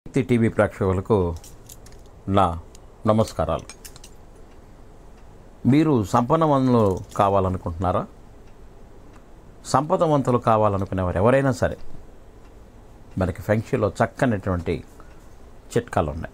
శక్తి TV ప్రేక్షకులకు నా నమస్కారాలు మీరు సంపన్నవంతులు కావాలనుకుంటున్నారా సంపదవంతులు కావాలనుకునేవారు ఎవరైనా సరే మనకి ఫెంక్షన్లో చక్కనటువంటి చిట్కాలు ఉన్నాయి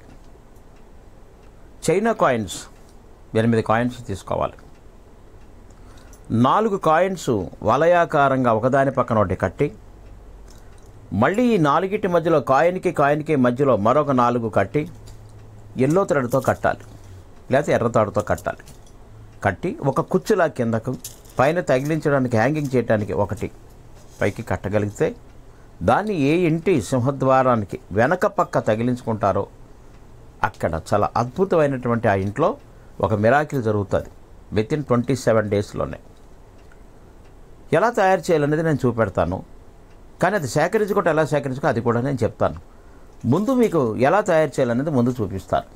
చైనా కాయిన్స్ ఎనిమిది కాయిన్స్ తీసుకోవాలి నాలుగు కాయిన్స్ వలయాకారంగా ఒకదాని పక్కన ఒకటి కట్టి మళ్ళీ ఈ నాలుగిటి మధ్యలో కాయిన్కి కాయిన్కి మధ్యలో మరొక నాలుగు కట్టి ఎల్లో థ్రెడ్తో కట్టాలి లేకపోతే ఎర్ర తాడుతో కట్టాలి కట్టి ఒక కుచ్చులా కిందకు పైన తగిలించడానికి హ్యాంగింగ్ చేయడానికి ఒకటి పైకి కట్టగలిగితే దాన్ని ఏ ఇంటి సింహద్వారానికి వెనక పక్క తగిలించుకుంటారో అక్కడ చాలా అద్భుతమైనటువంటి ఆ ఇంట్లో ఒక మిరాకిల్ జరుగుతుంది విత్ ఇన్ ట్వంటీ సెవెన్ డేస్లోనే ఎలా తయారు చేయాలనేది నేను చూపెడతాను కానీ అది సేకరించుకుంటే ఎలా సేకరించుకో అది కూడా నేను చెప్తాను ముందు మీకు ఎలా తయారు చేయాలనేది ముందు చూపిస్తాను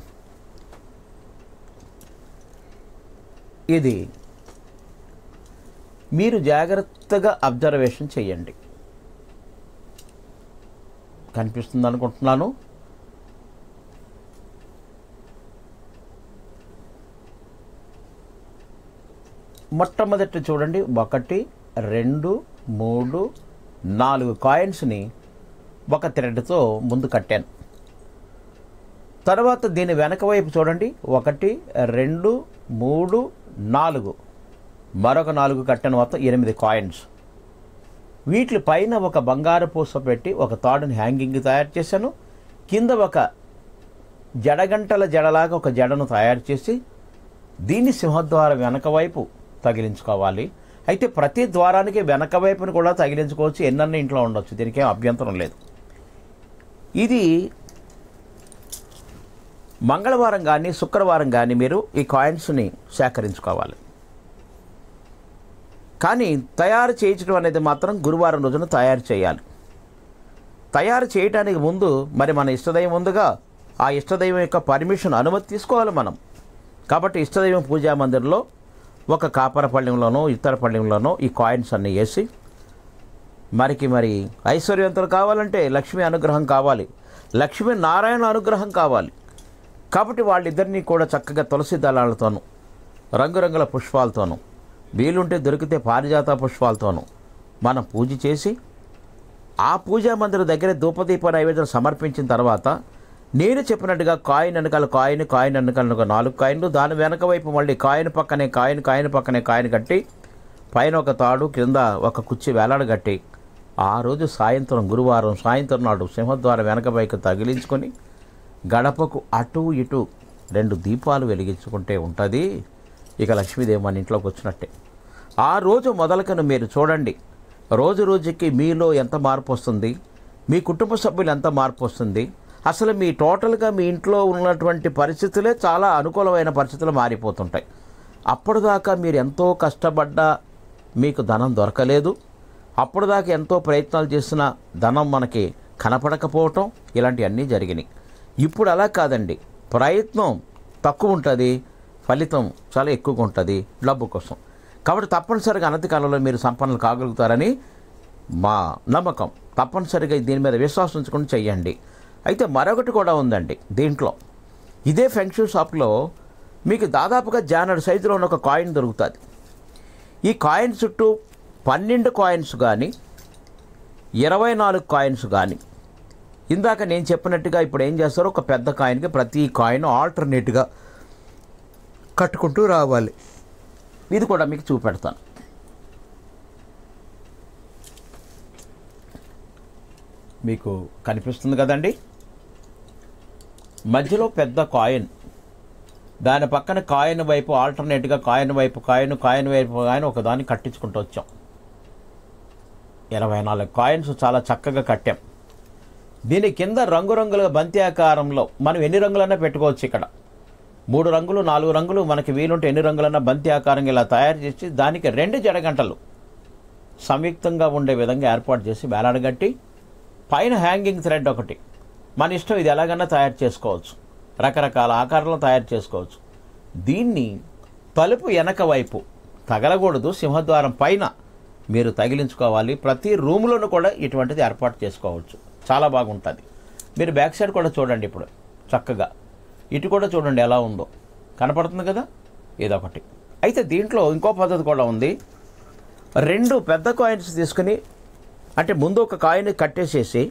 ఇది మీరు జాగ్రత్తగా అబ్జర్వేషన్ చేయండి కనిపిస్తుంది అనుకుంటున్నాను మొట్టమొదటి చూడండి ఒకటి రెండు మూడు నాలుగు కాయిన్స్ని ఒక థ్రెడ్తో ముందు కట్టాను తర్వాత దీని వెనక వైపు చూడండి ఒకటి రెండు మూడు నాలుగు మరొక నాలుగు కట్టాను మొత్తం ఎనిమిది కాయిన్స్ వీటి పైన ఒక బంగారు పూస పెట్టి ఒక తాడుని హ్యాంగింగ్ తయారు చేశాను కింద ఒక జడగంటల జడలాగా ఒక జడను తయారు చేసి దీన్ని సింహద్వారం వెనక వైపు తగిలించుకోవాలి అయితే ప్రతి ద్వారానికి వెనక వైపును కూడా తగిలించుకోవచ్చు ఎన్నన్న ఇంట్లో ఉండొచ్చు దీనికి ఏం అభ్యంతరం లేదు ఇది మంగళవారం కానీ శుక్రవారం కానీ మీరు ఈ కాయిన్స్ని సేకరించుకోవాలి కానీ తయారు చేయించడం అనేది మాత్రం గురువారం రోజున తయారు చేయాలి తయారు చేయడానికి ముందు మరి మన ఇష్టదైవం ఉందిగా ఆ ఇష్టదైవం యొక్క పర్మిషన్ అనుమతి తీసుకోవాలి మనం కాబట్టి ఇష్టదైవం పూజా మందిరంలో ఒక కాపర పళ్ళెంలోనో ఇతర పళ్ళెంలోనో ఈ కాయిన్స్ అన్నీ వేసి మరికి మరి ఐశ్వర్యవంతులు కావాలంటే లక్ష్మీ అనుగ్రహం కావాలి లక్ష్మీ నారాయణ అనుగ్రహం కావాలి కాబట్టి వాళ్ళిద్దరినీ కూడా చక్కగా తులసి దళాలతోనూ రంగురంగుల పుష్పాలతోనూ వీలుంటే దొరికితే పారిజాత పుష్పాలతోనూ మనం పూజ చేసి ఆ పూజా మందిరం దగ్గర ధూపదీప నైవేద్యం సమర్పించిన తర్వాత నేను చెప్పినట్టుగా కాయిన్ వెనకాల కాయిన్ కాయిన్ వెనకాల ఒక నాలుగు కాయిన్లు దాని వెనక వైపు మళ్ళీ కాయిన్ పక్కనే కాయిన్ కాయిన్ పక్కనే కాయిన్ కట్టి పైన ఒక తాడు కింద ఒక కుర్చీ వేలాడగట్టి ఆ రోజు సాయంత్రం గురువారం సాయంత్రం నాడు సింహద్వారం వెనక వైపు తగిలించుకొని గడపకు అటు ఇటు రెండు దీపాలు వెలిగించుకుంటే ఉంటుంది ఇక లక్ష్మీదేవి మన ఇంట్లోకి వచ్చినట్టే ఆ రోజు మొదలకను మీరు చూడండి రోజు రోజుకి మీలో ఎంత మార్పు వస్తుంది మీ కుటుంబ సభ్యులు ఎంత మార్పు వస్తుంది అసలు మీ టోటల్గా మీ ఇంట్లో ఉన్నటువంటి పరిస్థితులే చాలా అనుకూలమైన పరిస్థితులు మారిపోతుంటాయి అప్పటిదాకా మీరు ఎంతో కష్టపడ్డా మీకు ధనం దొరకలేదు అప్పటిదాకా ఎంతో ప్రయత్నాలు చేసిన ధనం మనకి కనపడకపోవటం ఇలాంటివన్నీ జరిగినాయి ఇప్పుడు అలా కాదండి ప్రయత్నం తక్కువ ఉంటుంది ఫలితం చాలా ఎక్కువగా ఉంటుంది డబ్బు కోసం కాబట్టి తప్పనిసరిగా అనతి కాలంలో మీరు సంపన్నులు కాగలుగుతారని మా నమ్మకం తప్పనిసరిగా దీని మీద విశ్వాసం ఉంచుకొని చెయ్యండి అయితే మరొకటి కూడా ఉందండి దీంట్లో ఇదే ఫెంక్షన్ షాప్లో మీకు దాదాపుగా జానర్ సైజులో ఉన్న ఒక కాయిన్ దొరుకుతుంది ఈ కాయిన్ చుట్టూ పన్నెండు కాయిన్స్ కానీ ఇరవై నాలుగు కాయిన్స్ కానీ ఇందాక నేను చెప్పినట్టుగా ఇప్పుడు ఏం చేస్తారో ఒక పెద్ద కాయిన్కి ప్రతి కాయిన్ ఆల్టర్నేట్గా కట్టుకుంటూ రావాలి ఇది కూడా మీకు చూపెడతాను మీకు కనిపిస్తుంది కదండి మధ్యలో పెద్ద కాయిన్ దాని పక్కన కాయిన్ వైపు ఆల్టర్నేట్గా కాయిన్ వైపు కాయిన్ కాయిన్ వైపు కాయిన్ ఒకదాన్ని కట్టించుకుంటూ వచ్చాం ఇరవై నాలుగు కాయిన్స్ చాలా చక్కగా కట్టాం దీని కింద రంగురంగుల బంతి ఆకారంలో మనం ఎన్ని రంగులన్నా పెట్టుకోవచ్చు ఇక్కడ మూడు రంగులు నాలుగు రంగులు మనకి వీలుంటే ఎన్ని రంగులన్నా బంతి ఆకారంగా ఇలా తయారు చేసి దానికి రెండు జడగంటలు సంయుక్తంగా ఉండే విధంగా ఏర్పాటు చేసి వేలాడగట్టి పైన హ్యాంగింగ్ థ్రెడ్ ఒకటి మన ఇష్టం ఇది ఎలాగన్నా తయారు చేసుకోవచ్చు రకరకాల ఆకారంలో తయారు చేసుకోవచ్చు దీన్ని తలుపు వెనక వైపు తగలకూడదు సింహద్వారం పైన మీరు తగిలించుకోవాలి ప్రతి రూమ్లోనూ కూడా ఇటువంటిది ఏర్పాటు చేసుకోవచ్చు చాలా బాగుంటుంది మీరు బ్యాక్ సైడ్ కూడా చూడండి ఇప్పుడు చక్కగా ఇటు కూడా చూడండి ఎలా ఉందో కనపడుతుంది కదా ఇదొకటి అయితే దీంట్లో ఇంకో పద్ధతి కూడా ఉంది రెండు పెద్ద కాయిన్స్ తీసుకుని అంటే ముందు ఒక కాయిన్ కట్టేసేసి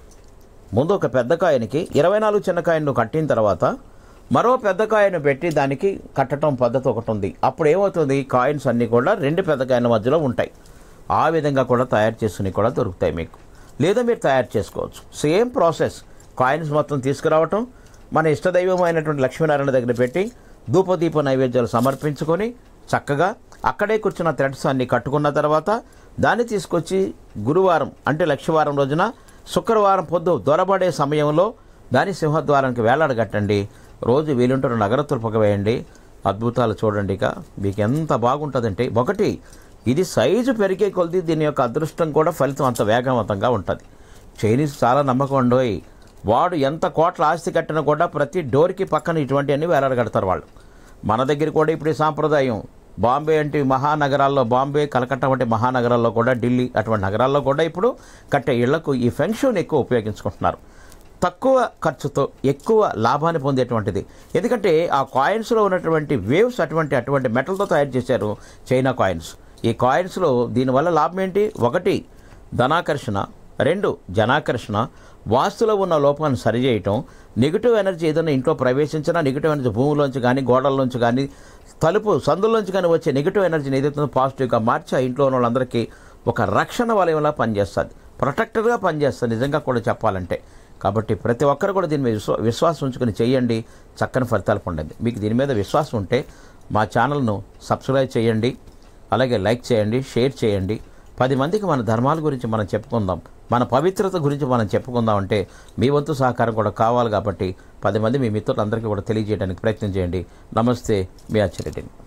ముందు ఒక పెద్ద కాయిన్కి ఇరవై నాలుగు చిన్న కాయిన్ను కట్టిన తర్వాత మరో పెద్ద కాయిన్ పెట్టి దానికి కట్టడం పద్ధతి ఒకటి ఉంది అప్పుడు ఏమవుతుంది కాయిన్స్ అన్నీ కూడా రెండు పెద్ద కాయిన్ మధ్యలో ఉంటాయి ఆ విధంగా కూడా తయారు చేసుకుని కూడా దొరుకుతాయి మీకు లేదా మీరు తయారు చేసుకోవచ్చు సేమ్ ప్రాసెస్ కాయిన్స్ మొత్తం తీసుకురావటం మన ఇష్టదైవం అయినటువంటి లక్ష్మీనారాయణ దగ్గర పెట్టి ధూపదీప నైవేద్యాలు సమర్పించుకొని చక్కగా అక్కడే కూర్చున్న థ్రెడ్స్ అన్ని కట్టుకున్న తర్వాత దాన్ని తీసుకొచ్చి గురువారం అంటే లక్షవారం రోజున శుక్రవారం పొద్దు దొరబడే సమయంలో దాని సింహద్వారానికి వేలాడగట్టండి రోజు వీలుంటున్న నగర తులపక వేయండి అద్భుతాలు చూడండి ఇక మీకు ఎంత బాగుంటుందంటే ఒకటి ఇది సైజు పెరిగే కొలది దీని యొక్క అదృష్టం కూడా ఫలితం అంత వేగవంతంగా ఉంటుంది చైనీస్ చాలా నమ్మకం ఉండోయ్ వాడు ఎంత కోట్ల ఆస్తి కట్టినా కూడా ప్రతి డోర్కి పక్కన ఇటువంటివన్నీ వేలాడగడతారు వాళ్ళు మన దగ్గర కూడా ఇప్పుడు ఈ సాంప్రదాయం బాంబే అంటే మహానగరాల్లో బాంబే కలకత్తా వంటి మహానగరాల్లో కూడా ఢిల్లీ అటువంటి నగరాల్లో కూడా ఇప్పుడు కట్టే ఇళ్లకు ఈ ఫెన్షన్ ఎక్కువ ఉపయోగించుకుంటున్నారు తక్కువ ఖర్చుతో ఎక్కువ లాభాన్ని పొందేటువంటిది ఎందుకంటే ఆ కాయిన్స్లో ఉన్నటువంటి వేవ్స్ అటువంటి అటువంటి మెటల్తో తయారు చేశారు చైనా కాయిన్స్ ఈ కాయిన్స్లో దీనివల్ల లాభం ఏంటి ఒకటి ధనాకర్షణ రెండు జనాకర్షణ వాస్తులో ఉన్న లోపాన్ని సరిచేయటం నెగిటివ్ ఎనర్జీ ఏదైనా ఇంట్లో ప్రవేశించినా నెగిటివ్ ఎనర్జీ భూమిలోంచి కానీ గోడల్లోంచి కానీ తలుపు సందుల్లోంచి కానీ వచ్చే నెగిటివ్ ఎనర్జీని ఏదైతే పాజిటివ్గా మార్చి ఆ ఇంట్లో ఉన్న వాళ్ళందరికీ ఒక రక్షణ వలయంలా పనిచేస్తుంది ప్రొటెక్టర్గా పనిచేస్తుంది నిజంగా కూడా చెప్పాలంటే కాబట్టి ప్రతి ఒక్కరు కూడా దీని మీద విశ్వ విశ్వాసం ఉంచుకొని చేయండి చక్కని ఫలితాలు పొందండి మీకు దీని మీద విశ్వాసం ఉంటే మా ఛానల్ను సబ్స్క్రైబ్ చేయండి అలాగే లైక్ చేయండి షేర్ చేయండి పది మందికి మన ధర్మాల గురించి మనం చెప్పుకుందాం మన పవిత్రత గురించి మనం చెప్పుకుందాం అంటే మీ వంతు సహకారం కూడా కావాలి కాబట్టి పది మంది మీ మిత్రులందరికీ కూడా తెలియజేయడానికి ప్రయత్నం చేయండి నమస్తే మీ ఆశ్చర్యటిని